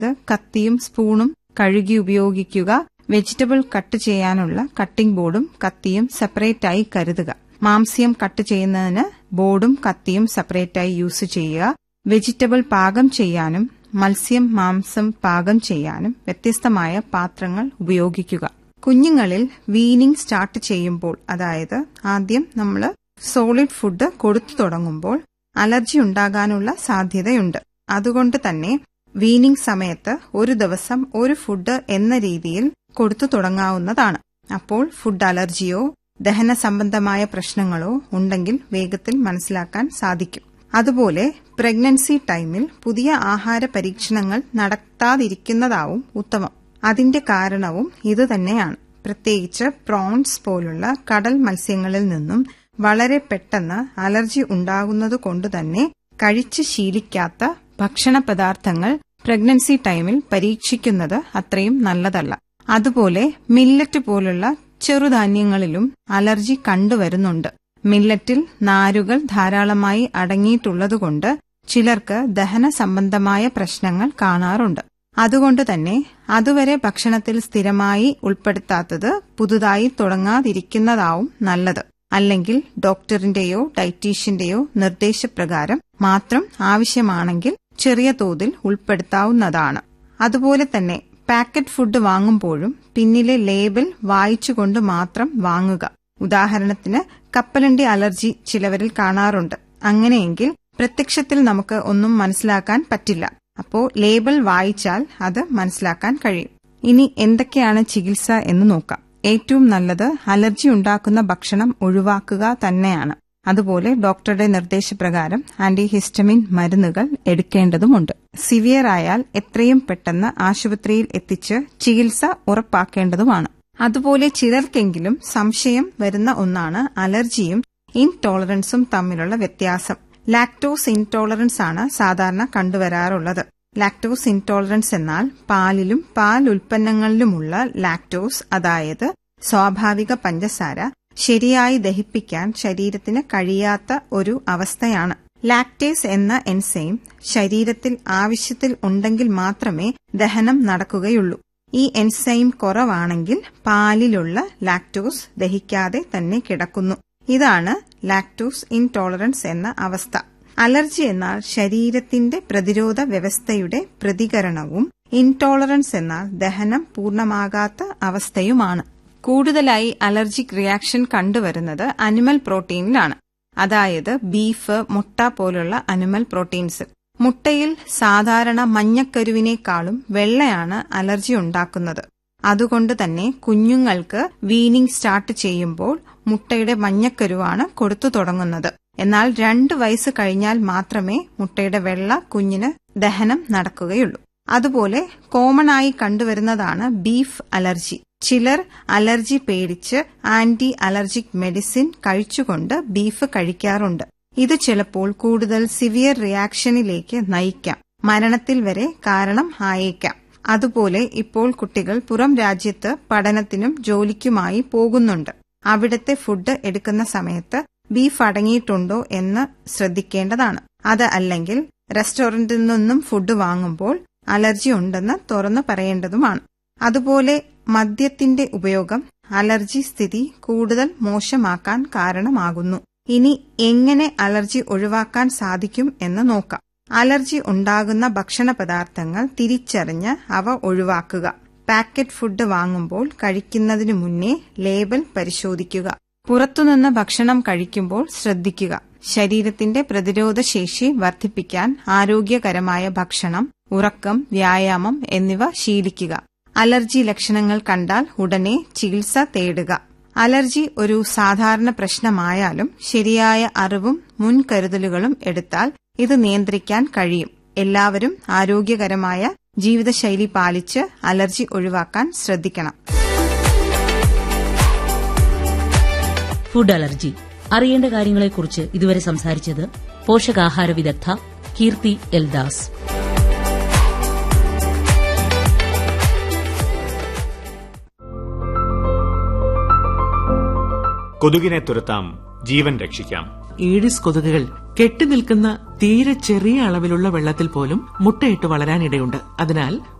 ഇത് കത്തിയും സ്പൂണും കഴുകി ഉപയോഗിക്കുക വെജിറ്റബിൾ കട്ട് ചെയ്യാനുള്ള കട്ടിംഗ് ബോർഡും കത്തിയും സെപ്പറേറ്റായി കരുതുക മാംസ്യം കട്ട് ചെയ്യുന്നതിന് ബോർഡും കത്തിയും സെപ്പറേറ്റായി യൂസ് ചെയ്യുക വെജിറ്റബിൾ പാകം ചെയ്യാനും മത്സ്യം മാംസം പാകം ചെയ്യാനും വ്യത്യസ്തമായ പാത്രങ്ങൾ ഉപയോഗിക്കുക കുഞ്ഞുങ്ങളിൽ വീനിങ് സ്റ്റാർട്ട് ചെയ്യുമ്പോൾ അതായത് ആദ്യം നമ്മൾ സോളിഡ് ഫുഡ് കൊടുത്തു തുടങ്ങുമ്പോൾ അലർജി ഉണ്ടാകാനുള്ള സാധ്യതയുണ്ട് അതുകൊണ്ട് തന്നെ വീനിങ് സമയത്ത് ഒരു ദിവസം ഒരു ഫുഡ് എന്ന രീതിയിൽ കൊടുത്തു തുടങ്ങാവുന്നതാണ് അപ്പോൾ ഫുഡ് അലർജിയോ ദഹന സംബന്ധമായ പ്രശ്നങ്ങളോ ഉണ്ടെങ്കിൽ വേഗത്തിൽ മനസ്സിലാക്കാൻ സാധിക്കും അതുപോലെ പ്രഗ്നൻസി ടൈമിൽ പുതിയ ആഹാര പരീക്ഷണങ്ങൾ നടത്താതിരിക്കുന്നതാവും ഉത്തമം അതിന്റെ കാരണവും ഇതുതന്നെയാണ് പ്രത്യേകിച്ച് പ്രോൺസ് പോലുള്ള കടൽ മത്സ്യങ്ങളിൽ നിന്നും വളരെ പെട്ടെന്ന് അലർജി ഉണ്ടാകുന്നത് കൊണ്ടുതന്നെ കഴിച്ച് ശീലിക്കാത്ത ഭക്ഷണ പദാർത്ഥങ്ങൾ പ്രഗ്നൻസി ടൈമിൽ പരീക്ഷിക്കുന്നത് അത്രയും നല്ലതല്ല അതുപോലെ മില്ലറ്റ് പോലുള്ള ചെറുധാന്യങ്ങളിലും അലർജി കണ്ടുവരുന്നുണ്ട് മില്ലറ്റിൽ നാരുകൾ ധാരാളമായി അടങ്ങിയിട്ടുള്ളതുകൊണ്ട് ചിലർക്ക് ദഹന സംബന്ധമായ പ്രശ്നങ്ങൾ കാണാറുണ്ട് അതുകൊണ്ട് തന്നെ അതുവരെ ഭക്ഷണത്തിൽ സ്ഥിരമായി ഉൾപ്പെടുത്താത്തത് പുതുതായി തുടങ്ങാതിരിക്കുന്നതാവും നല്ലത് അല്ലെങ്കിൽ ഡോക്ടറിന്റെയോ ഡയറ്റീഷ്യന്റെയോ നിർദ്ദേശപ്രകാരം മാത്രം ആവശ്യമാണെങ്കിൽ ചെറിയ തോതിൽ ഉൾപ്പെടുത്താവുന്നതാണ് അതുപോലെ തന്നെ പാക്കറ്റ് ഫുഡ് വാങ്ങുമ്പോഴും പിന്നിലെ ലേബൽ വായിച്ചുകൊണ്ട് മാത്രം വാങ്ങുക ഉദാഹരണത്തിന് കപ്പലണ്ടി അലർജി ചിലവരിൽ കാണാറുണ്ട് അങ്ങനെയെങ്കിൽ പ്രത്യക്ഷത്തിൽ നമുക്ക് ഒന്നും മനസ്സിലാക്കാൻ പറ്റില്ല അപ്പോ ലേബൽ വായിച്ചാൽ അത് മനസ്സിലാക്കാൻ കഴിയും ഇനി എന്തൊക്കെയാണ് ചികിത്സ എന്ന് നോക്കാം ഏറ്റവും നല്ലത് അലർജി ഉണ്ടാക്കുന്ന ഭക്ഷണം ഒഴിവാക്കുക തന്നെയാണ് അതുപോലെ ഡോക്ടറുടെ നിർദ്ദേശപ്രകാരം ആന്റിഹിസ്റ്റമിൻ മരുന്നുകൾ എടുക്കേണ്ടതുമുണ്ട് സിവിയർ ആയാൽ എത്രയും പെട്ടെന്ന് ആശുപത്രിയിൽ എത്തിച്ച് ചികിത്സ ഉറപ്പാക്കേണ്ടതുമാണ് അതുപോലെ ചിലർക്കെങ്കിലും സംശയം വരുന്ന ഒന്നാണ് അലർജിയും ഇൻടോളറൻസും തമ്മിലുള്ള വ്യത്യാസം ലാക്ടോസ് ഇൻടോളറൻസ് ആണ് സാധാരണ കണ്ടുവരാറുള്ളത് ലാക്ടോസ് ഇൻടോളറൻസ് എന്നാൽ പാലിലും പാൽ ഉൽപ്പന്നങ്ങളിലുമുള്ള ലാക്ടോസ് അതായത് സ്വാഭാവിക പഞ്ചസാര ശരിയായി ദഹിപ്പിക്കാൻ ശരീരത്തിന് കഴിയാത്ത ഒരു അവസ്ഥയാണ് ലാക്ടേസ് എന്ന എൻസൈം ശരീരത്തിൽ ആവശ്യത്തിൽ ഉണ്ടെങ്കിൽ മാത്രമേ ദഹനം നടക്കുകയുള്ളൂ ഈ എൻസൈം കുറവാണെങ്കിൽ പാലിലുള്ള ലാക്ടോസ് ദഹിക്കാതെ തന്നെ കിടക്കുന്നു ഇതാണ് ലാക്ടോസ് ഇൻടോളറൻസ് എന്ന അവസ്ഥ അലർജി എന്നാൽ ശരീരത്തിന്റെ പ്രതിരോധ വ്യവസ്ഥയുടെ പ്രതികരണവും ഇൻടോളറൻസ് എന്നാൽ ദഹനം പൂർണ്ണമാകാത്ത അവസ്ഥയുമാണ് കൂടുതലായി അലർജിക് റിയാക്ഷൻ കണ്ടുവരുന്നത് അനിമൽ പ്രോട്ടീനിലാണ് അതായത് ബീഫ് മുട്ട പോലുള്ള അനിമൽ പ്രോട്ടീൻസ് മുട്ടയിൽ സാധാരണ മഞ്ഞക്കരുവിനേക്കാളും വെള്ളയാണ് അലർജി ഉണ്ടാക്കുന്നത് അതുകൊണ്ട് തന്നെ കുഞ്ഞുങ്ങൾക്ക് വീനിങ് സ്റ്റാർട്ട് ചെയ്യുമ്പോൾ മുട്ടയുടെ മഞ്ഞക്കരുവാണ് കൊടുത്തു തുടങ്ങുന്നത് എന്നാൽ രണ്ട് വയസ്സ് കഴിഞ്ഞാൽ മാത്രമേ മുട്ടയുടെ വെള്ള കുഞ്ഞിന് ദഹനം നടക്കുകയുള്ളൂ അതുപോലെ കോമൺ ആയി കണ്ടുവരുന്നതാണ് ബീഫ് അലർജി ചിലർ അലർജി പേടിച്ച് ആന്റി അലർജിക് മെഡിസിൻ കഴിച്ചുകൊണ്ട് ബീഫ് കഴിക്കാറുണ്ട് ഇത് ചിലപ്പോൾ കൂടുതൽ സിവിയർ റിയാക്ഷനിലേക്ക് നയിക്കാം മരണത്തിൽ വരെ കാരണം ആയേക്കാം അതുപോലെ ഇപ്പോൾ കുട്ടികൾ പുറം രാജ്യത്ത് പഠനത്തിനും ജോലിക്കുമായി പോകുന്നുണ്ട് അവിടുത്തെ ഫുഡ് എടുക്കുന്ന സമയത്ത് ബീഫ് അടങ്ങിയിട്ടുണ്ടോ എന്ന് ശ്രദ്ധിക്കേണ്ടതാണ് അത് അല്ലെങ്കിൽ റെസ്റ്റോറന്റിൽ നിന്നും ഫുഡ് വാങ്ങുമ്പോൾ അലർജി ഉണ്ടെന്ന് തുറന്നു പറയേണ്ടതുമാണ് അതുപോലെ മദ്യത്തിന്റെ ഉപയോഗം അലർജി സ്ഥിതി കൂടുതൽ മോശമാക്കാൻ കാരണമാകുന്നു ഇനി എങ്ങനെ അലർജി ഒഴിവാക്കാൻ സാധിക്കും എന്ന് നോക്കാം അലർജി ഉണ്ടാകുന്ന ഭക്ഷണ പദാർത്ഥങ്ങൾ തിരിച്ചറിഞ്ഞ് അവ ഒഴിവാക്കുക പാക്കറ്റ് ഫുഡ് വാങ്ങുമ്പോൾ കഴിക്കുന്നതിനു മുന്നേ ലേബൽ പരിശോധിക്കുക പുറത്തുനിന്ന് ഭക്ഷണം കഴിക്കുമ്പോൾ ശ്രദ്ധിക്കുക ശരീരത്തിന്റെ പ്രതിരോധ ശേഷി വർദ്ധിപ്പിക്കാൻ ആരോഗ്യകരമായ ഭക്ഷണം ഉറക്കം വ്യായാമം എന്നിവ ശീലിക്കുക അലർജി ലക്ഷണങ്ങൾ കണ്ടാൽ ഉടനെ ചികിത്സ തേടുക അലർജി ഒരു സാധാരണ പ്രശ്നമായാലും ശരിയായ അറിവും മുൻകരുതലുകളും എടുത്താൽ ഇത് നിയന്ത്രിക്കാൻ കഴിയും എല്ലാവരും ആരോഗ്യകരമായ ജീവിതശൈലി പാലിച്ച് അലർജി ഒഴിവാക്കാൻ ശ്രദ്ധിക്കണം ഫുഡ് അലർജി അറിയേണ്ട കാര്യങ്ങളെക്കുറിച്ച് ഇതുവരെ സംസാരിച്ചത് പോഷകാഹാര വിദഗ്ധ കീർത്തി എൽദാസ് കൊതുകിനെ തുരത്താം ജീവൻ രക്ഷിക്കാം ഈഡിസ് കൊതുകുകൾ കെട്ടിനിൽക്കുന്ന തീരെ ചെറിയ അളവിലുള്ള വെള്ളത്തിൽ പോലും മുട്ടയിട്ട് വളരാനിടയുണ്ട് അതിനാൽ